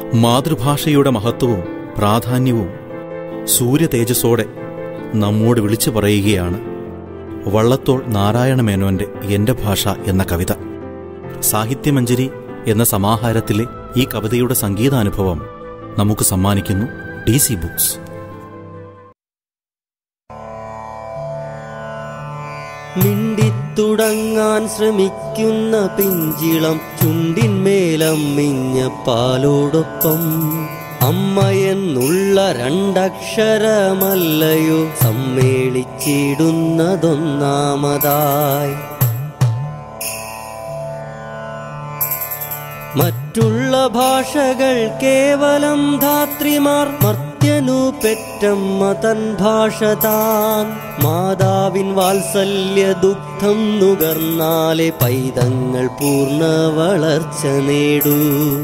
മാതൃഭാഷയുടെ മഹത്വവും പ്രാധാന്യവും സൂര്യ തേജസ്സോടെ നമ്മോട് വിളിച്ചു പറയുകയാണ് വള്ളത്തോൾ നാരായണ മേനോന്റെ എന്റെ ഭാഷ എന്ന കവിത സാഹിത്യമഞ്ജരി എന്ന സമാഹാരത്തിലെ ഈ കവിതയുടെ സംഗീതാനുഭവം നമുക്ക് സമ്മാനിക്കുന്നു ഡി സി ബുക്സ് മിണ്ടിത്തുടങ്ങാൻ ശ്രമിക്കുന്ന പിഞ്ചിളം ചുണ്ടിന്മേലമ്മിഞ്ഞ പാലോടൊപ്പം അമ്മ എന്നുള്ള രണ്ടക്ഷരമല്ലയോ സമ്മേളിച്ചിടുന്നതൊന്നാമതായി മറ്റുള്ള ഭാഷകൾ കേവലം ധാത്രിമാർ മർത്യനു പെറ്റമ്മ തൻ ഭാഷ താൻ മാതാവിൻ വാത്സല്യ ദുഃഖം നുകർന്നാലെ പൈതങ്ങൾ പൂർണ്ണ വളർച്ച നേടൂ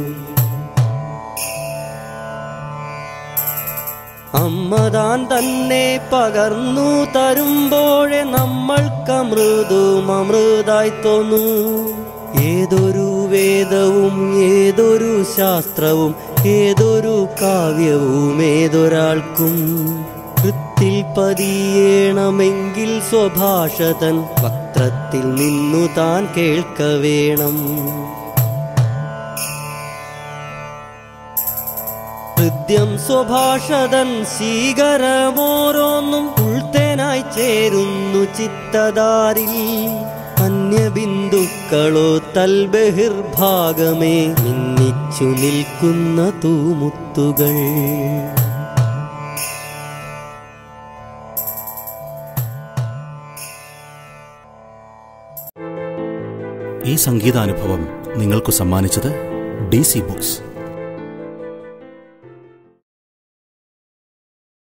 അമ്മ താൻ തന്നെ പകർന്നു തരുമ്പോഴെ നമ്മൾക്കമൃതും അമൃതായി തോന്നൂ ഏതൊരു വേദവും ഏതൊരു ശാസ്ത്രവും ഏതൊരു കാവ്യവും ഏതൊരാൾക്കും കൃത്തിൽ പതിയേണമെങ്കിൽ സ്വഭാഷതൻ വക്രത്തിൽ നിന്നു താൻ കേൾക്ക വേണം ഹൃദ്യം സ്വഭാഷതൻ സ്വീകരമോരോന്നും ഉൾത്തേനായി ചേരുന്നു ചിത്തതാരിൽ അന്യബിന്ദുക്കളോ തൽബഹിർഭാഗമേ മിന്നിച്ചു നിൽക്കുന്ന തൂമുത്തുകൾ ഈ സംഗീതാനുഭവം നിങ്ങൾക്ക് സമ്മാനിച്ചത് ഡി സി ബുക്സ്